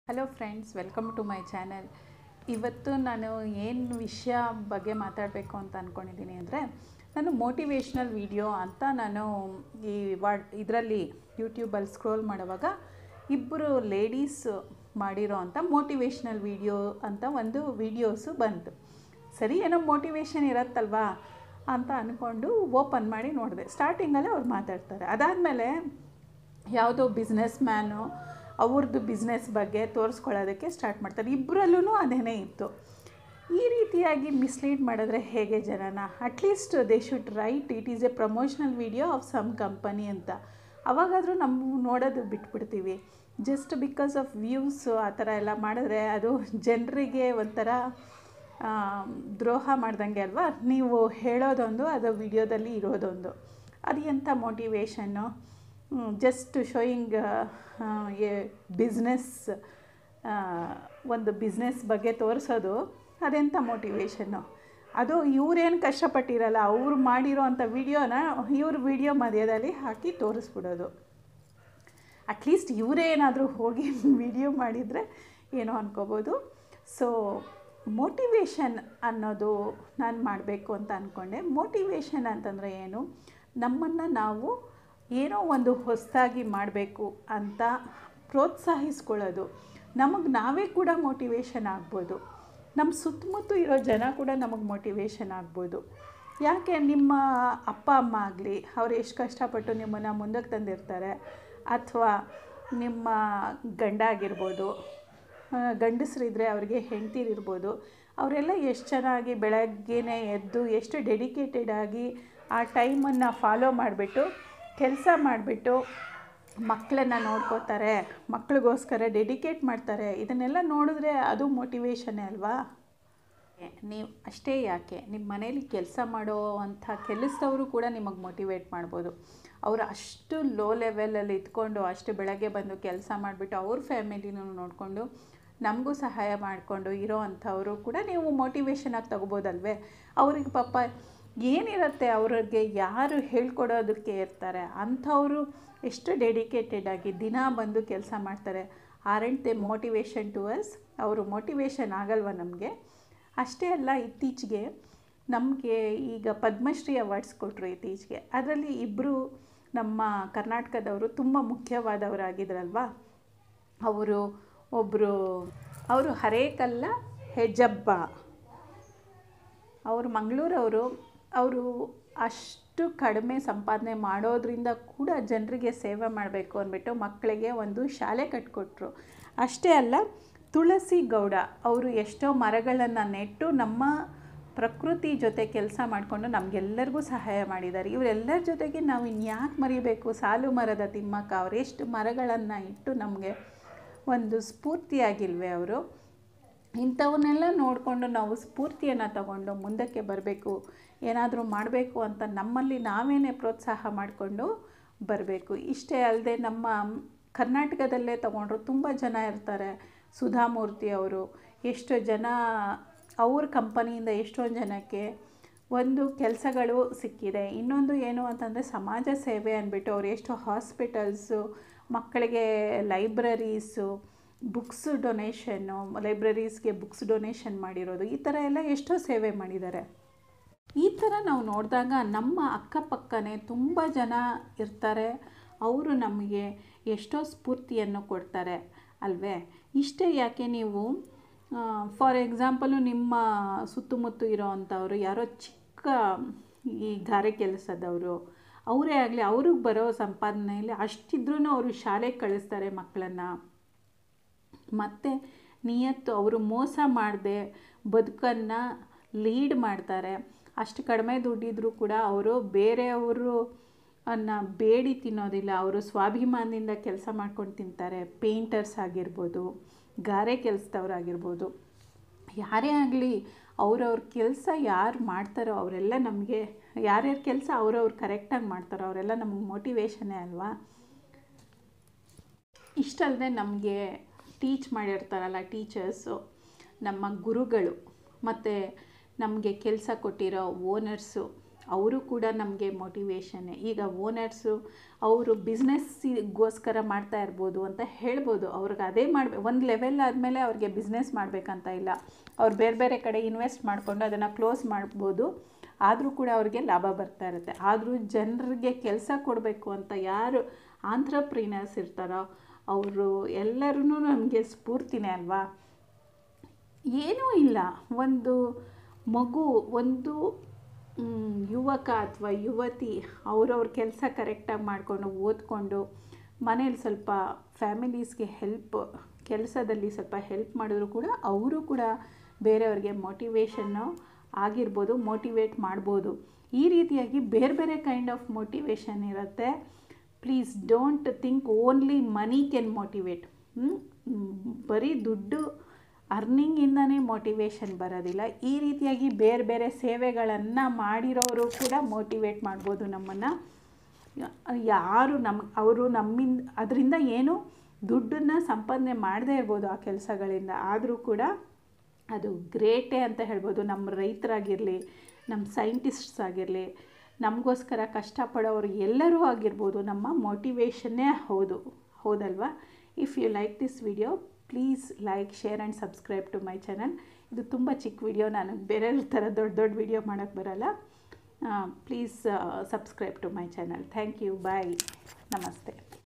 hello friends welcome to my channel ಇವತ್ತು ನಾನು ಏನು ವಿಷಯ ಬಗ್ಗೆ ಮಾತಾಡಬೇಕು ಅಂತ ಅಂದ್ಕೊಂಡಿದ್ದೀನಿ ಅಂದರೆ ನಾನು ಮೋಟಿವೇಶ್ನಲ್ ವಿಡಿಯೋ ಅಂತ ನಾನು ಈ ವಾಡ್ ಇದರಲ್ಲಿ ಯೂಟ್ಯೂಬಲ್ಲಿ ಸ್ಕ್ರೋಲ್ ಮಾಡುವಾಗ ಇಬ್ಬರು ಲೇಡೀಸ್ ಮಾಡಿರೋ ಅಂಥ ಮೋಟಿವೇಶ್ನಲ್ ವಿಡಿಯೋ ಅಂತ ಒಂದು ವಿಡಿಯೋಸು ಬಂತು ಸರಿ ಏನೋ ಮೋಟಿವೇಶನ್ ಇರತ್ತಲ್ವಾ ಅಂತ ಅಂದ್ಕೊಂಡು ಓಪನ್ ಮಾಡಿ ನೋಡಿದೆ ಸ್ಟಾರ್ಟಿಂಗಲ್ಲೇ ಅವ್ರು ಮಾತಾಡ್ತಾರೆ ಅದಾದಮೇಲೆ ಯಾವುದೋ ಬಿಸ್ನೆಸ್ ಮ್ಯಾನು ಅವ್ರದ್ದು ಬಿಸ್ನೆಸ್ ಬಗ್ಗೆ ತೋರಿಸ್ಕೊಳ್ಳೋದಕ್ಕೆ ಸ್ಟಾರ್ಟ್ ಮಾಡ್ತಾರೆ ಇಬ್ಬರಲ್ಲೂ ಅದೇನೇ ಇತ್ತು ಈ ರೀತಿಯಾಗಿ ಮಿಸ್ಲೀಡ್ ಮಾಡಿದ್ರೆ ಹೇಗೆ ಜನನ at least they should write it is a promotional video of some company ಅಂತ ಅವಾಗಾದರೂ ನಮ್ಮ ನೋಡೋದು ಬಿಟ್ಬಿಡ್ತೀವಿ ಜಸ್ಟ್ ಬಿಕಾಸ್ ಆಫ್ ವ್ಯೂಸ್ ಆ ಥರ ಎಲ್ಲ ಮಾಡಿದ್ರೆ ಅದು ಜನರಿಗೆ ಒಂಥರ ಆ, ದ್ರೋಹ ಮಾಡ್ದಂಗೆ ಅಲ್ವಾ ನೀವು ಹೇಳೋದೊಂದು ಅದು ವಿಡಿಯೋದಲ್ಲಿ ಇರೋದೊಂದು ಅದು ಎಂಥ ಮೋಟಿವೇಶನ್ನು ಜಸ್ಟ್ ಶೋಯಿಂಗ್ ಎ ಬಿಸ್ನೆಸ್ ಒಂದು ಬಿಸ್ನೆಸ್ ಬಗ್ಗೆ ತೋರಿಸೋದು ಅದೆಂಥ ಮೋಟಿವೇಶನ್ನು ಅದು ಇವ್ರೇನು ಕಷ್ಟಪಟ್ಟಿರಲ್ಲ ಅವ್ರು ಮಾಡಿರೋ ಅಂಥ ವಿಡಿಯೋನ ಇವ್ರ ವಿಡಿಯೋ ಮಧ್ಯದಲ್ಲಿ ಹಾಕಿ ತೋರಿಸ್ಬಿಡೋದು ಅಟ್ಲೀಸ್ಟ್ ಇವರೇ ಏನಾದರೂ ಹೋಗಿ ವಿಡಿಯೋ ಮಾಡಿದರೆ ಏನೋ ಅನ್ಕೋಬೋದು ಸೊ ಮೋಟಿವೇಶನ್ ಅನ್ನೋದು ನಾನು ಮಾಡಬೇಕು ಅಂತ ಅಂದ್ಕೊಂಡೆ ಮೋಟಿವೇಶನ್ ಅಂತಂದರೆ ಏನು ನಮ್ಮನ್ನು ನಾವು ಏನೋ ಒಂದು ಹೊಸದಾಗಿ ಮಾಡಬೇಕು ಅಂತ ಪ್ರೋತ್ಸಾಹಿಸ್ಕೊಳ್ಳೋದು ನಮಗೆ ನಾವೇ ಕೂಡ ಮೋಟಿವೇಶನ್ ಆಗ್ಬೋದು ನಮ್ಮ ಸುತ್ತಮುತ್ತ ಇರೋ ಜನ ಕೂಡ ನಮಗೆ ಮೋಟಿವೇಶನ್ ಆಗ್ಬೋದು ಯಾಕೆ ನಿಮ್ಮ ಅಪ್ಪ ಅಮ್ಮ ಆಗಲಿ ಅವ್ರು ಎಷ್ಟು ಕಷ್ಟಪಟ್ಟು ನಿಮ್ಮನ್ನು ಮುಂದಕ್ಕೆ ತಂದಿರ್ತಾರೆ ಅಥವಾ ನಿಮ್ಮ ಗಂಡ ಆಗಿರ್ಬೋದು ಆ, ಗಂಡಸರಿದ್ರೆ ಅವ್ರಿಗೆ ಹೆಂಡ್ತಿರಿರ್ಬೋದು ಅವರೆಲ್ಲ ಎಷ್ಟು ಚೆನ್ನಾಗಿ ಬೆಳಗ್ಗೆನೇ ಎದ್ದು ಎಷ್ಟು ಡೆಡಿಕೇಟೆಡ್ ಆಗಿ ಆ ಟೈಮನ್ನು ಫಾಲೋ ಮಾಡಿಬಿಟ್ಟು ಕೆಲಸ ಮಾಡಿಬಿಟ್ಟು ಮಕ್ಕಳನ್ನ ನೋಡ್ಕೋತಾರೆ ಮಕ್ಳಿಗೋಸ್ಕರ ಡೆಡಿಕೇಟ್ ಮಾಡ್ತಾರೆ ಇದನ್ನೆಲ್ಲ ನೋಡಿದ್ರೆ ಅದು ಮೋಟಿವೇಶನ್ನೇ ಅಲ್ವಾ ನೀವು ಅಷ್ಟೇ ಯಾಕೆ ನಿಮ್ಮ ಮನೇಲಿ ಕೆಲಸ ಮಾಡೋ ಅಂಥ ಕೆಲಸದವರು ಕೂಡ ನಿಮಗೆ ಮೋಟಿವೇಟ್ ಮಾಡ್ಬೋದು ಅವರು ಅಷ್ಟು ಲೋ ಲೆವೆಲಲ್ಲಿ ಇದ್ಕೊಂಡು ಅಷ್ಟು ಬೆಳಗ್ಗೆ ಬಂದು ಕೆಲಸ ಮಾಡಿಬಿಟ್ಟು ಅವ್ರ ಫ್ಯಾಮಿಲಿನೂ ನೋಡಿಕೊಂಡು ನಮಗೂ ಸಹಾಯ ಮಾಡಿಕೊಂಡು ಇರೋ ಅಂಥವರು ಕೂಡ ನೀವು ಮೋಟಿವೇಶನಾಗಿ ತಗೋಬೋದಲ್ವೇ ಅವ್ರಿಗೆ ಪಾಪ ಏನಿರುತ್ತೆ ಅವ್ರಿಗೆ ಯಾರು ಹೇಳ್ಕೊಡೋದಕ್ಕೆ ಇರ್ತಾರೆ ಅಂಥವರು ಎಷ್ಟು ಡೆಡಿಕೇಟೆಡ್ ಆಗಿ ದಿನ ಬಂದು ಕೆಲಸ ಮಾಡ್ತಾರೆ aren't they motivation to us ಅವರು ಮೋಟಿವೇಶನ್ ಆಗಲ್ವ ನಮಗೆ ಅಷ್ಟೇ ಅಲ್ಲ ಇತ್ತೀಚೆಗೆ ನಮಗೆ ಈಗ ಪದ್ಮಶ್ರೀ ಅವಾರ್ಡ್ಸ್ ಕೊಟ್ಟರು ಇತ್ತೀಚೆಗೆ ಅದರಲ್ಲಿ ಇಬ್ಬರು ನಮ್ಮ ಕರ್ನಾಟಕದವರು ತುಂಬ ಮುಖ್ಯವಾದವರಾಗಿದ್ರಲ್ವಾ ಅವರು ಒಬ್ಬರು ಅವರು ಹರೇಕಲ್ಲ ಹೆಜ್ಜಬ್ಬ ಅವರು ಮಂಗಳೂರವರು ಅವರು ಅಷ್ಟು ಕಡಿಮೆ ಸಂಪಾದನೆ ಮಾಡೋದ್ರಿಂದ ಕೂಡ ಜನರಿಗೆ ಸೇವೆ ಮಾಡಬೇಕು ಅಂದ್ಬಿಟ್ಟು ಮಕ್ಕಳಿಗೆ ಒಂದು ಶಾಲೆ ಕಟ್ಕೊಟ್ರು ಅಷ್ಟೇ ಅಲ್ಲ ತುಳಸಿ ಗೌಡ ಅವರು ಎಷ್ಟೋ ಮರಗಳನ್ನು ನೆಟ್ಟು ನಮ್ಮ ಪ್ರಕೃತಿ ಜೊತೆ ಕೆಲಸ ಮಾಡಿಕೊಂಡು ನಮಗೆಲ್ಲರಿಗೂ ಸಹಾಯ ಮಾಡಿದ್ದಾರೆ ಇವರೆಲ್ಲರ ಜೊತೆಗೆ ನಾವು ಇನ್ಯಾಕೆ ಮರಿಬೇಕು ಸಾಲು ಮರದ ತಿಮ್ಮಕ್ಕ ಅವ್ರು ಎಷ್ಟು ಮರಗಳನ್ನು ಇಟ್ಟು ನಮಗೆ ಒಂದು ಸ್ಫೂರ್ತಿಯಾಗಿಲ್ವೇ ಅವರು ಇಂಥವನ್ನೆಲ್ಲ ನೋಡಿಕೊಂಡು ನಾವು ಸ್ಫೂರ್ತಿಯನ್ನು ತಗೊಂಡು ಮುಂದಕ್ಕೆ ಬರಬೇಕು ಏನಾದರೂ ಮಾಡಬೇಕು ಅಂತ ನಮ್ಮಲ್ಲಿ ನಾವೇನೇ ಪ್ರೋತ್ಸಾಹ ಮಾಡಿಕೊಂಡು ಬರಬೇಕು ಇಷ್ಟೇ ಅಲ್ಲದೆ ನಮ್ಮ ಕರ್ನಾಟಕದಲ್ಲೇ ತಗೊಂಡ್ರು ತುಂಬ ಜನ ಇರ್ತಾರೆ ಸುಧಾಮೂರ್ತಿ ಅವರು ಎಷ್ಟು ಜನ ಅವ್ರ ಕಂಪನಿಯಿಂದ ಎಷ್ಟೊಂದು ಜನಕ್ಕೆ ಒಂದು ಕೆಲಸಗಳು ಸಿಕ್ಕಿದೆ ಇನ್ನೊಂದು ಏನು ಅಂತಂದರೆ ಸಮಾಜ ಸೇವೆ ಅಂದ್ಬಿಟ್ಟು ಅವ್ರು ಎಷ್ಟು ಹಾಸ್ಪಿಟಲ್ಸು ಮಕ್ಕಳಿಗೆ ಲೈಬ್ರರೀಸು ಬುಕ್ಸ್ ಡೊನೇಷನ್ನು ಲೈಬ್ರರೀಸ್ಗೆ ಬುಕ್ಸ್ ಡೊನೇಷನ್ ಮಾಡಿರೋದು ಈ ಥರ ಎಲ್ಲ ಎಷ್ಟೋ ಸೇವೆ ಮಾಡಿದ್ದಾರೆ ಈ ಥರ ನಾವು ನೋಡಿದಾಗ ನಮ್ಮ ಅಕ್ಕಪಕ್ಕನೇ ತುಂಬ ಜನ ಇರ್ತಾರೆ ಅವರು ನಮಗೆ ಎಷ್ಟೋ ಸ್ಫೂರ್ತಿಯನ್ನು ಕೊಡ್ತಾರೆ ಅಲ್ವೇ ಇಷ್ಟೇ ಯಾಕೆ ನೀವು ಫಾರ್ ಎಕ್ಸಾಂಪಲು ನಿಮ್ಮ ಸುತ್ತಮುತ್ತ ಇರೋ ಅಂಥವ್ರು ಯಾರೋ ಚಿಕ್ಕ ಈ ಗಾರೆ ಕೆಲಸದವರು ಅವರೇ ಆಗಲಿ ಅವ್ರಿಗೆ ಬರೋ ಸಂಪಾದನೆಯಲ್ಲಿ ಅಷ್ಟಿದ್ರೂ ಅವರು ಶಾಲೆಗೆ ಕಳಿಸ್ತಾರೆ ಮಕ್ಕಳನ್ನು ಮತ್ತು ನಿಯತ್ತು ಅವರು ಮೋಸ ಮಾಡದೆ ಬದುಕನ್ನು ಲೀಡ್ ಮಾಡ್ತಾರೆ ಅಷ್ಟು ಕಡಿಮೆ ದುಡ್ಡಿದ್ರೂ ಕೂಡ ಅವರು ಬೇರೆಯವರು ಅನ್ನ ಬೇಡಿ ತಿನ್ನೋದಿಲ್ಲ ಅವರು ಸ್ವಾಭಿಮಾನದಿಂದ ಕೆಲಸ ಮಾಡ್ಕೊಂಡು ತಿಂತಾರೆ ಪೇಂಟರ್ಸ್ ಆಗಿರ್ಬೋದು ಗಾರೆ ಕೆಲಸದವ್ರಾಗಿರ್ಬೋದು ಯಾರೇ ಆಗಲಿ ಅವ್ರವ್ರ ಕೆಲಸ ಯಾರು ಮಾಡ್ತಾರೋ ಅವರೆಲ್ಲ ನಮಗೆ ಯಾರ್ಯಾರ ಕೆಲಸ ಅವ್ರವ್ರು ಕರೆಕ್ಟಾಗಿ ಮಾಡ್ತಾರೋ ಅವರೆಲ್ಲ ನಮಗೆ ಮೋಟಿವೇಶನ್ನೇ ಅಲ್ವಾ ಇಷ್ಟಲ್ಲದೆ ನಮಗೆ ಟೀಚ್ ಮಾಡಿರ್ತಾರಲ್ಲ ಟೀಚರ್ಸು ನಮ್ಮ ಗುರುಗಳು ಮತ್ತು ನಮಗೆ ಕೆಲಸ ಕೊಟ್ಟಿರೋ ಓನರ್ಸು ಅವರು ಕೂಡ ನಮಗೆ ಮೋಟಿವೇಶನ್ನೇ ಈಗ ಓನರ್ಸು ಅವರು ಬಿಸ್ನೆಸ್ಸಿಗೋಸ್ಕರ ಮಾಡ್ತಾ ಇರ್ಬೋದು ಅಂತ ಹೇಳ್ಬೋದು ಅವ್ರಿಗೆ ಅದೇ ಮಾಡಬೇಕು ಒಂದು ಲೆವೆಲ್ ಆದಮೇಲೆ ಅವ್ರಿಗೆ ಬಿಸ್ನೆಸ್ ಮಾಡಬೇಕಂತ ಇಲ್ಲ ಅವ್ರು ಬೇರೆ ಬೇರೆ ಕಡೆ ಇನ್ವೆಸ್ಟ್ ಮಾಡಿಕೊಂಡು ಅದನ್ನು ಕ್ಲೋಸ್ ಮಾಡ್ಬೋದು ಆದರೂ ಕೂಡ ಅವ್ರಿಗೆ ಲಾಭ ಬರ್ತಾ ಇರುತ್ತೆ ಆದರೂ ಜನರಿಗೆ ಕೆಲಸ ಕೊಡಬೇಕು ಅಂತ ಯಾರು ಆಂಟ್ರಪ್ರಿನರ್ಸ್ ಇರ್ತಾರೋ ಅವರು ಎಲ್ಲರೂ ನಮಗೆ ಸ್ಫೂರ್ತಿನೇ ಅಲ್ವಾ ಏನೂ ಇಲ್ಲ ಒಂದು ಮಗು ಒಂದು ಮ್, ಯುವಕ ಅಥವಾ ಯುವತಿ ಅವ್ರವ್ರ ಕೆಲಸ ಕರೆಕ್ಟಾಗಿ ಮಾಡಿಕೊಂಡು ಓದ್ಕೊಂಡು ಮನೇಲಿ ಸ್ವಲ್ಪ ಫ್ಯಾಮಿಲೀಸ್ಗೆ ಹೆಲ್ಪ್ ಕೆಲಸದಲ್ಲಿ ಸ್ವಲ್ಪ ಹೆಲ್ಪ್ ಮಾಡಿದ್ರು ಕೂಡ ಅವರು ಕೂಡ ಬೇರೆಯವ್ರಿಗೆ ಮೋಟಿವೇಶನ್ನು ಆಗಿರ್ಬೋದು ಮೋಟಿವೇಟ್ ಮಾಡ್ಬೋದು ಈ ರೀತಿಯಾಗಿ ಬೇರೆ ಬೇರೆ ಕೈಂಡ್ ಆಫ್ ಮೋಟಿವೇಶನ್ ಇರುತ್ತೆ please don't think only money can motivate ಬರೀ ದುಡ್ಡು ಅರ್ನಿಂಗಿಂದನೇ ಮೋಟಿವೇಶನ್ ಬರೋದಿಲ್ಲ ಈ ರೀತಿಯಾಗಿ ಬೇರೆ ಬೇರೆ ಸೇವೆಗಳನ್ನು ಮಾಡಿರೋರು ಕೂಡ ಮೋಟಿವೇಟ್ ಮಾಡ್ಬೋದು ನಮ್ಮನ್ನು ಯಾರು ನಮ್ಮ ಅವರು ನಮ್ಮಿಂದ ಅದರಿಂದ ಏನು ದುಡ್ಡನ್ನು ಸಂಪಾದನೆ ಮಾಡದೇ ಇರ್ಬೋದು ಆ ಕೆಲಸಗಳಿಂದ ಆದರೂ ಕೂಡ ಅದು ಗ್ರೇಟೇ ಅಂತ ಹೇಳ್ಬೋದು ನಮ್ಮ ರೈತರಾಗಿರಲಿ ನಮ್ಮ ಸೈಂಟಿಸ್ಟ್ಸ್ ಆಗಿರಲಿ ನಮಗೋಸ್ಕರ ಕಷ್ಟಪಡೋರು ಎಲ್ಲರೂ ಆಗಿರ್ಬೋದು ನಮ್ಮ ಮೋಟಿವೇಶನ್ನೇ ಹೌದು ಹೌದಲ್ವಾ if you like this video please like share and subscribe to my channel ಇದು ತುಂಬ ಚಿಕ್ಕ ವಿಡಿಯೋ ನಾನು ಬೇರೆ ಥರ ದೊಡ್ಡ ದೊಡ್ಡ ವಿಡಿಯೋ ಮಾಡೋಕ್ಕೆ ಬರಲ್ಲ please subscribe to my channel thank you bye ನಮಸ್ತೆ